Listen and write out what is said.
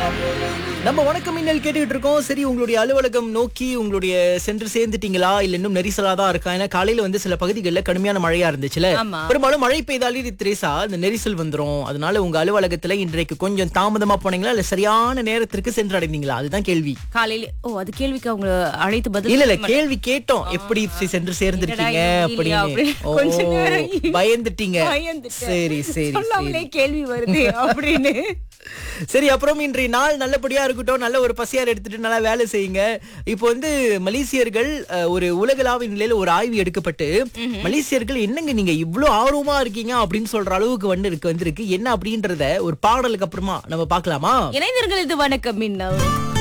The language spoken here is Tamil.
நம்ம வணக்கம் மின்னல் கேட்டுக்கிட்டு இருக்கோம் சரி உங்களுடைய அலுவலகம் நோக்கி உங்களுடைய சென்று சேர்ந்துட்டீங்களா இல்ல இன்னும் நெரிசலா தான் இருக்கா ஏன்னா காலையில வந்து சில பகுதிகளில் கடுமையான மழையா இருந்துச்சுல ஆமா. பெரும்பாலும் மழை பெய்தாலே இது திரேசா இந்த நெரிசல் வந்துரும் அதனால உங்க அலுவலகத்துல இன்றைக்கு கொஞ்சம் தாமதமா போனீங்களா இல்ல சரியான நேரத்திற்கு சென்று அடைந்தீங்களா அதுதான் கேள்வி காலையில ஓ அது கேள்விக்கு அவங்க அழைத்து பதில் இல்ல இல்ல சொல்ல மாட்டாங்க. கேள்வி கேட்டோம் எப்படி சி- சென்று சேர்ந்திருக்கீங்க என்னடா இது இல்லையா அப்படின்னு அப்படின்னு கொஞ்ச ஓ, நேரம் பயந்துட்டீங்க பயந்துட்டேன். சரி சரி சொல்லாமலே சரி கேள்வி வருது அப்படின்னு சரி அப்புறம் இன்றைய நாள் நல்லபடியா இருக்கட்டும் நல்ல ஒரு பசியார் எடுத்துட்டு நல்லா வேலை செய்யுங்க இப்போ வந்து மலேசியர்கள் அஹ், ஒரு உலகளாவிய நிலையில ஒரு ஆய்வு எடுக்கப்பட்டு மலேசியர்கள் என்னங்க நீங்க இவ்ளோ ஆர்வமா இருக்கீங்க அப்படின்னு சொல்ற அளவுக்கு வந்து இருக்கு வந்திருக்கு என்ன அப்படின்றத ஒரு பாடலுக்கு அப்புறமா நம்ம பார்க்கலாமா இணைந்தர்கள் இது வணக்கம் மின்னல்